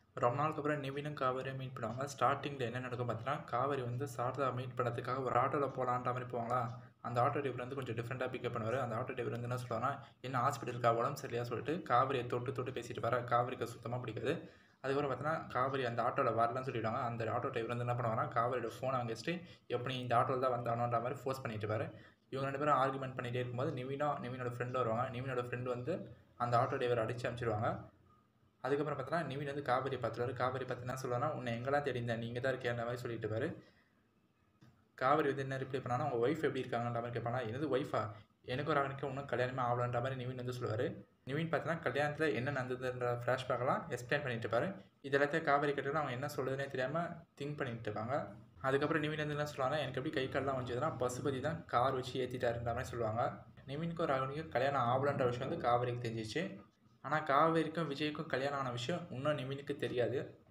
ரொம்ப நாளுக்கு அப்புறம் நிவினும் காவேரியும் மீட் பண்ணுவாங்க ஸ்டார்டிங்கில் என்ன நடக்கும் பார்த்தீங்கன்னா காவேரி வந்து சாரதா மீட் பண்ணுறதுக்காக ஒரு ஆட்டோவில் போகலான்ற மாதிரி போவாங்களா அந்த ஆட்டோ டிரைவர் வந்து கொஞ்சம் டிஃப்ரெண்ட்டாக பிக்கப் பண்ணுவார் அந்த ஆட்டோ டிரைவர் வந்து என்ன சொல்லுவாங்கன்னா என்ன ஹாஸ்பிட்டலுக்கா உடம்பு சரியா சொல்லிட்டு காவேரியை தொட்டு தொட்டு பேசிட்டு வர காவேரிக்கு சுத்தமாக பிடிக்காது அதுக்கப்புறம் பார்த்தீங்கன்னா காவேரி அந்த ஆட்டோவில் வரலன்னு சொல்லிடுவாங்க அந்த ஆட்டோ டிரைவர் வந்து என்ன பண்ணுவாங்கன்னா காவேரியோட ஃபோனை அவங்க வச்சுட்டு எப்படி இந்த ஆட்டோவில் தான் வந்தானோன்ற மாதிரி ஃபோர்ஸ் பண்ணிட்டு இருப்பாரு இவங்க ரெண்டு பேரும் ஆர்குமெண்ட் பண்ணிகிட்டே இருக்கும்போது நிவினா நிவினோட ஃப்ரெண்டு வருவாங்க நிவினோட ஃப்ரெண்டு வந்து அந்த ஆட்டோ டிரைவர் அடிச்சு அனுப்பிச்சிடுவாங்க அதுக்கப்புறம் பார்த்தோன்னா நிவின் வந்து காவேரி பார்த்துருவாரு காவேரி பார்த்து என்ன சொல்லுவாங்கன்னா உன்னை எங்கெல்லாம் தேடி இருந்தேன் நீங்கள் தான் இருக்கேன்ற மாதிரி சொல்லிட்டு இருப்பாரு காவேரி வந்து என்ன ரிப்ளை பண்ணானா உங்கள் ஒய்ஃப் எப்படி இருக்காங்கன்ற மாதிரி கேட்பானா எனது ஒய்ஃபா எனக்கும் ராகனுக்கு இன்னும் கல்யாணமே ஆகலன்ற மாதிரி நிவின் வந்து சொல்லுவார் நிவின் பார்த்தீங்கன்னா கல்யாணத்தில் என்ன நடந்ததுன்ற ஃப்ளாஷ்பேக்கெல்லாம் எக்ஸ்பிளைன் பண்ணிட்டு இருப்பாரு இது எல்லாத்தையும் காவேரி கேட்டோன்னா அவங்க என்ன சொல்லுதுன்னே தெரியாமல் திங்க் பண்ணிட்டு இருப்பாங்க அதுக்கப்புறம் நிவின் வந்து என்ன சொல்லுவாங்கன்னா எனக்கு எப்படி கை கால்லாம் வந்ததுன்னா பசுபதி தான் கார் வச்சு ஏற்றிட்டாருன்ற மாதிரி சொல்லுவாங்க நிவினுக்கும் ராகவனுக்கும் கல்யாணம் ஆகலன்ற விஷயம் வந்து காவேரிக்கு தெரிஞ்சிச்சு ஆனால் காவேரிக்கும் விஜய்க்கும் கல்யாணம் ஆன விஷயம் இன்னும் நிவினுக்கு தெரியாது